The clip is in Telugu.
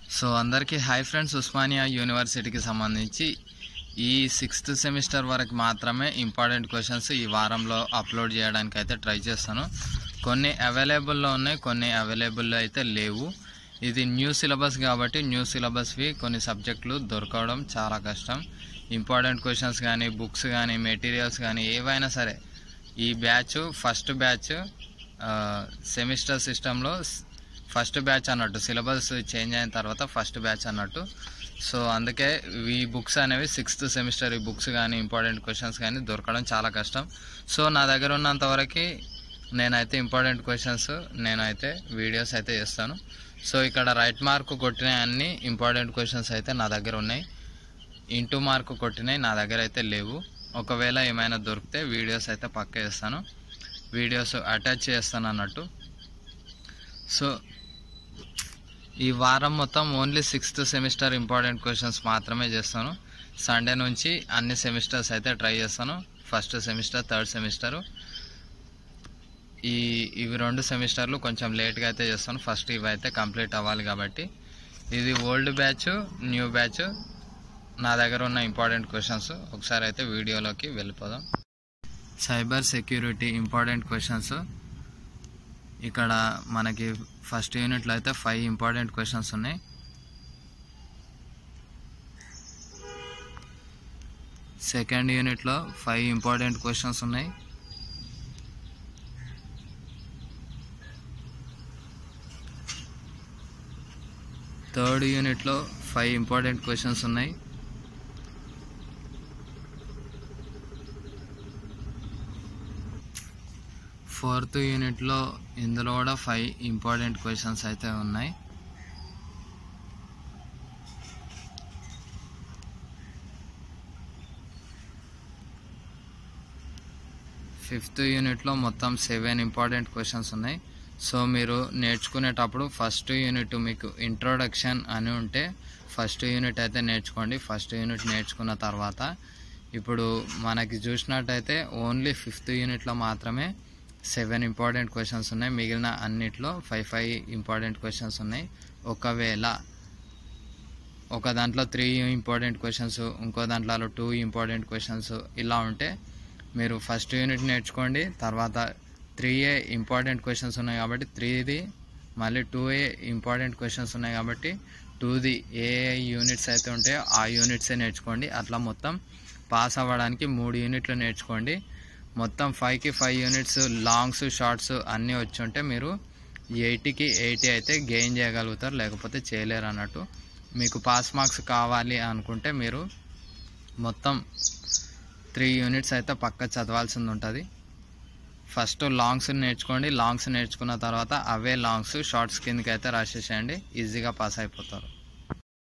సో అందరికీ హాయ్ ఫ్రెండ్స్ ఉస్మానియా యూనివర్సిటీకి సంబంధించి ఈ సిక్స్త్ సెమిస్టర్ వరకు మాత్రమే ఇంపార్టెంట్ క్వశ్చన్స్ ఈ వారంలో అప్లోడ్ చేయడానికి అయితే ట్రై చేస్తాను కొన్ని అవైలబుల్లో ఉన్నాయి కొన్ని అవైలబుల్లో అయితే లేవు ఇది న్యూ సిలబస్ కాబట్టి న్యూ సిలబస్వి కొన్ని సబ్జెక్టులు దొరకడం చాలా కష్టం ఇంపార్టెంట్ క్వశ్చన్స్ కానీ బుక్స్ కానీ మెటీరియల్స్ కానీ ఏవైనా సరే ఈ బ్యాచ్ ఫస్ట్ బ్యాచ్ సెమిస్టర్ సిస్టంలో ఫస్ట్ బ్యాచ్ అన్నట్టు సిలబస్ చేంజ్ అయిన తర్వాత ఫస్ట్ బ్యాచ్ అన్నట్టు సో అందుకే ఈ బుక్స్ అనేవి సిక్స్త్ సెమిస్టర్ ఈ బుక్స్ కానీ ఇంపార్టెంట్ క్వశ్చన్స్ కానీ దొరకడం చాలా కష్టం సో నా దగ్గర ఉన్నంత వరకు నేనైతే ఇంపార్టెంట్ క్వశ్చన్స్ నేనైతే వీడియోస్ అయితే చేస్తాను సో ఇక్కడ రైట్ మార్క్ కొట్టిన అన్ని ఇంపార్టెంట్ క్వశ్చన్స్ అయితే నా దగ్గర ఉన్నాయి ఇంటూ మార్క్ కొట్టినవి నా దగ్గర అయితే లేవు ఒకవేళ ఏమైనా దొరికితే వీడియోస్ అయితే పక్క వేస్తాను వీడియోస్ అటాచ్ చేస్తాను అన్నట్టు సో ఈ వారం మొత్తం only sixth semester important questions మాత్రమే చేస్తాను సండే నుంచి అన్ని సెమిస్టర్స్ అయితే ట్రై చేస్తాను ఫస్ట్ సెమిస్టర్ థర్డ్ సెమిస్టరు ఈ ఇవి రెండు సెమిస్టర్లు కొంచెం లేట్గా అయితే చేస్తాను ఫస్ట్ ఇవి అయితే కంప్లీట్ అవ్వాలి కాబట్టి ఇది ఓల్డ్ బ్యాచ్ న్యూ బ్యాచ్ నా దగ్గర ఉన్న ఇంపార్టెంట్ క్వశ్చన్స్ ఒకసారి అయితే వీడియోలోకి వెళ్ళిపోదాం సైబర్ సెక్యూరిటీ ఇంపార్టెంట్ క్వశ్చన్స్ ఇక్కడ మనకి ఫస్ట్ యూనిట్లో అయితే ఫైవ్ ఇంపార్టెంట్ క్వశ్చన్స్ ఉన్నాయి సెకండ్ యూనిట్లో ఫైవ్ ఇంపార్టెంట్ క్వశ్చన్స్ ఉన్నాయి థర్డ్ యూనిట్లో ఫైవ్ ఇంపార్టెంట్ క్వశ్చన్స్ ఉన్నాయి ఫోర్త్ యూనిట్లో ఇందులో కూడా ఫైవ్ ఇంపార్టెంట్ క్వశ్చన్స్ అయితే ఉన్నాయి ఫిఫ్త్ యూనిట్లో మొత్తం సెవెన్ ఇంపార్టెంట్ క్వశ్చన్స్ ఉన్నాయి సో మీరు నేర్చుకునేటప్పుడు ఫస్ట్ యూనిట్ మీకు ఇంట్రొడక్షన్ అని ఉంటే ఫస్ట్ యూనిట్ అయితే నేర్చుకోండి ఫస్ట్ యూనిట్ నేర్చుకున్న తర్వాత ఇప్పుడు మనకి చూసినట్టయితే ఓన్లీ ఫిఫ్త్ యూనిట్లో మాత్రమే సెవెన్ ఇంపార్టెంట్ క్వశ్చన్స్ ఉన్నాయి మిగిలిన అన్నిట్లో ఫైవ్ ఫైవ్ ఇంపార్టెంట్ క్వశ్చన్స్ ఉన్నాయి ఒకవేళ ఒక దాంట్లో త్రీ ఇంపార్టెంట్ క్వశ్చన్స్ ఇంకో దాంట్లో టూ ఇంపార్టెంట్ క్వశ్చన్స్ ఇలా ఉంటే మీరు ఫస్ట్ యూనిట్ నేర్చుకోండి తర్వాత త్రీ ఏ ఇంపార్టెంట్ క్వశ్చన్స్ ఉన్నాయి కాబట్టి త్రీది మళ్ళీ టూ ఏ ఇంపార్టెంట్ క్వశ్చన్స్ ఉన్నాయి కాబట్టి టూది ఏ యూనిట్స్ అయితే ఉంటాయో ఆ యూనిట్సే నేర్చుకోండి అట్లా మొత్తం పాస్ అవ్వడానికి మూడు యూనిట్లు నేర్చుకోండి మొత్తం ఫైవ్కి ఫైవ్ యూనిట్స్ లాంగ్స్ షార్ట్స్ అన్నీ వచ్చి ఉంటే మీరు ఎయిటీకి ఎయిటీ అయితే గెయిన్ చేయగలుగుతారు లేకపోతే చేయలేరు అన్నట్టు మీకు పాస్ మార్క్స్ కావాలి అనుకుంటే మీరు మొత్తం త్రీ యూనిట్స్ అయితే పక్క చదవాల్సింది ఉంటుంది ఫస్ట్ లాంగ్స్ నేర్చుకోండి లాంగ్స్ నేర్చుకున్న తర్వాత అవే లాంగ్స్ షార్ట్స్ కిందకి అయితే రాసేసేయండి ఈజీగా పాస్ అయిపోతారు